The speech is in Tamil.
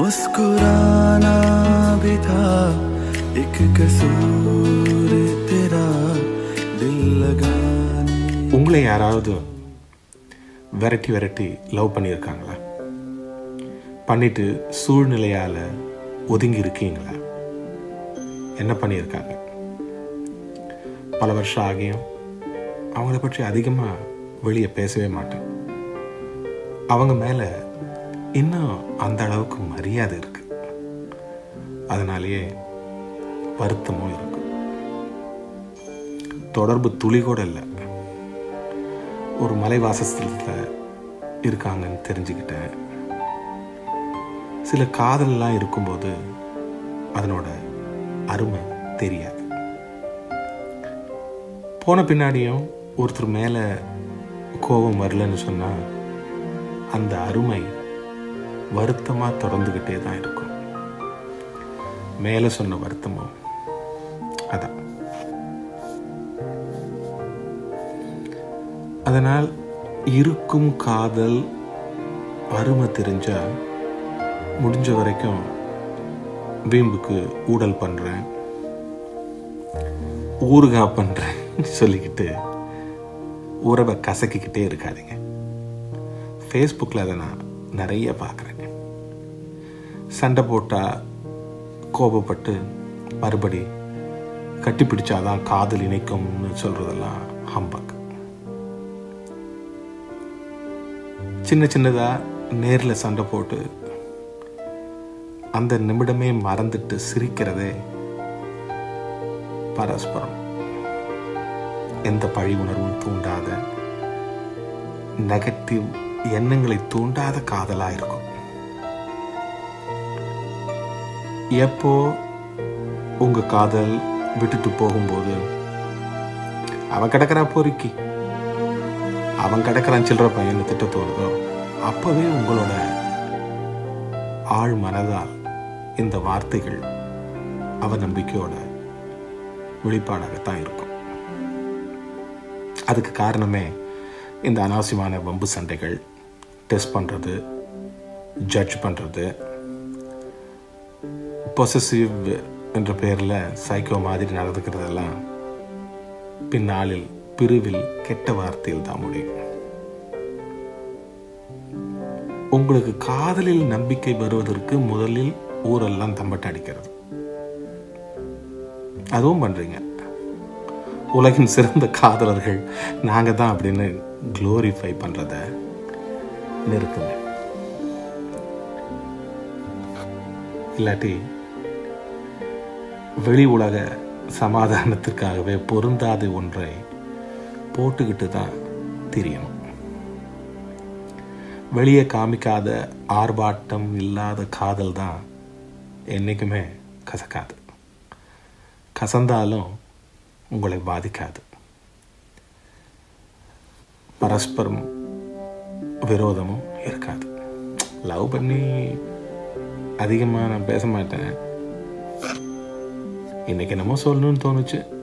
मुस्कुराना भी था एक कसूर तेरा दिल लगाने உங்களை யாராவது விரட்டி விரட்டி லவ் பண்ணியிருக்காங்களா பண்ணிட்டு சூழ்நிலையால் ஒதுங்கி இருக்கீங்களா என்ன பண்ணியிருக்காங்க பல வருஷம் ஆகியும் அவங்கள பற்றி அதிகமாக வெளியே பேசவே மாட்டேன் அவங்க மேலே இன்னும் அந்த அளவுக்கு மரியாதை இருக்கு அதனாலேயே வருத்தமும் இருக்கு தொடர்பு துளி கூட இல்லை ஒரு மலைவாசஸ்தலத்தில் இருக்காங்கன்னு தெரிஞ்சுக்கிட்டேன் சில காதல்லாம் இருக்கும்போது அதனோட அருமை தெரியாது போன பின்னாடியும் ஒருத்தர் மேலே கோபம் வரலன்னு சொன்னால் அந்த அருமை வருத்தமாக தொடர்ந்துக்கிட்டே தான் இருக்கும் மேலே சொன்ன வருத்தமும் அதான் அதனால் இருக்கும் காதல் அருமை தெரிஞ்சா முடிஞ்ச வரைக்கும் வீம்புக்கு ஊடல் பண்ணுறேன் ஊறுகா பண்ணுறேன் சொல்லிக்கிட்டு உறவை கசக்கிக்கிட்டே இருக்காதீங்க ஃபேஸ்புக்கில் அதை நான் நிறைய பார்க்குறேன் சண்டை போட்டால் கோபப்பட்டு மறுபடி கட்டிப்பிடிச்சாதான் காதல் இணைக்கும்னு சொல்கிறதெல்லாம் ஹம்பக் சின்ன சின்னதாக நேரில் சண்டை போட்டு அந்த நிமிடமே மறந்துட்டு சிரிக்கிறதே பரஸ்பரம் எந்த பழி உணர்வும் தூண்டாத நெகட்டிவ் எண்ணங்களை தூண்டாத காதலா இருக்கும் எப்போ உங்க காதல் விட்டுட்டு போகும்போது அவன் கிடக்கிறா பொறுக்கி அவன் கிடக்கிறான் சில்லற பையன் திட்ட தோணுதோ அப்பவே உங்களோட ஆழ் மனதால் இந்த வார்த்தைகள் அவ நம்பிக்கையோட வெளிப்பாடாகத்தான் இருக்கும் அதுக்கு காரணமே இந்த அனாவசியமான வம்பு சண்டைகள் டெஸ்ட் பண்ணுறது ஜட்ஜ் பண்ணுறது பொசசிவ் என்ற பெயரில் சைக்கோ மாதிரி நடந்துக்கிறதெல்லாம் பின்னாளில் பிரிவில் கெட்ட வார்த்தையில் தான் முடியும் உங்களுக்கு காதலில் நம்பிக்கை வருவதற்கு முதலில் ஊரெல்லாம் தம்பட்ட அடிக்கிறது அதுவும் பண்றீங்க உலகின் சிறந்த காதலர்கள் நாங்க தான் அப்படின்னு குளோரிஃபை பண்றத நிறுத்துங்க இல்லாட்டி வெளி உலக சமாதானத்திற்காகவே பொருந்தாத ஒன்றை போட்டுக்கிட்டு தான் தெரியணும் வெளியே காமிக்காத ஆர்ப்பாட்டம் இல்லாத காதல் தான் என்றைக்குமே கசக்காது கசந்தாலும் உங்களை பாதிக்காது பரஸ்பரம் விரோதமும் இருக்காது லவ் பண்ணி அதிகமாக நான் பேச மாட்டேன் இன்னைக்கு என்னமோ சொல்லணும்னு தோணுச்சு